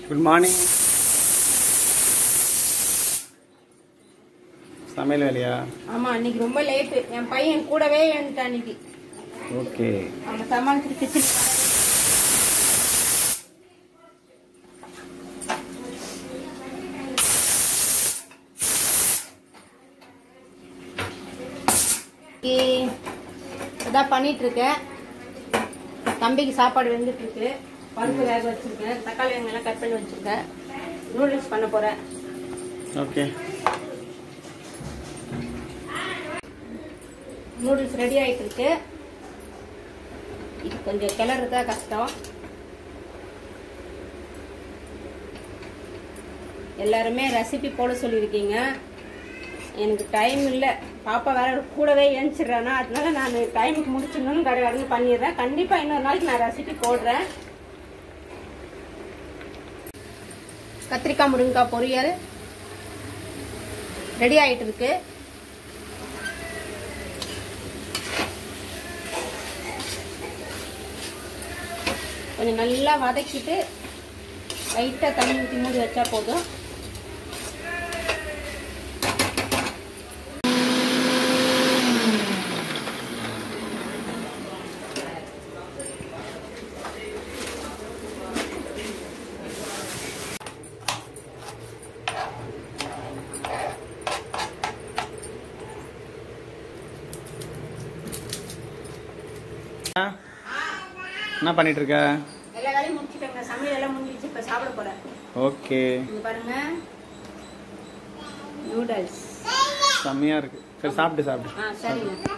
good morning சமையல் வேலையா ஆமா அன்னைக்கு ரொம்ப லேட்டு என் பையன் கூடவே எழுந்துட்டான் அன்னைக்கு ஓகே அவன் சமாளிச்சுட்டு கிச்சன் இதான் பண்ணிட்டு இருக்கேன் தம்பிக்கு சாப்பாடு வெந்துட்டு இருக்கு பருப்பு வேக வச்சிருக்கேன் தக்காளி வெங்காயம் கட் பண்ணி வச்சிருக்கேன் நூடுல்ஸ் பண்ண போறேன் ஓகே நூடுல்ஸ் ரெடி ஆயிட்டு இருக்கு இது கொஞ்சம் கிளறதா கஷ்டம் எல்லாருமே ரெசிபி போட சொல்லியிருக்கீங்க எனக்கு டைம் இல்லை பாப்பா வேற கூடவே ஏஞ்சிடுறானா அதனால நான் டைமுக்கு முடிச்சிடணும்னு கடை கடந்து பண்ணிடுறேன் கண்டிப்பாக இன்னொரு நாளைக்கு நான் ரெசிபி போடுறேன் கத்திரிக்காய் முருங்கைக்காய் பொரியல் ரெடி ஆயிட்டு இருக்கு கொஞ்சம் நல்லா வதக்கிட்டு லைட்டாக தண்ணி ஊற்றி மூடி வச்சா போதும் என்ன பண்ணிட்டு இருக்க எல்லா வேலையும் முடிச்சுட்டேங்க சமையல் எல்லாம் முடிஞ்சிச்சு இப்போ சாப்பிட போகிறேன் ஓகே இங்க பாருங்க நூடுல்ஸ் செம்மையா இருக்கு சரி சாப்பிட்டு சாப்பிட்டு ஆ சரிங்க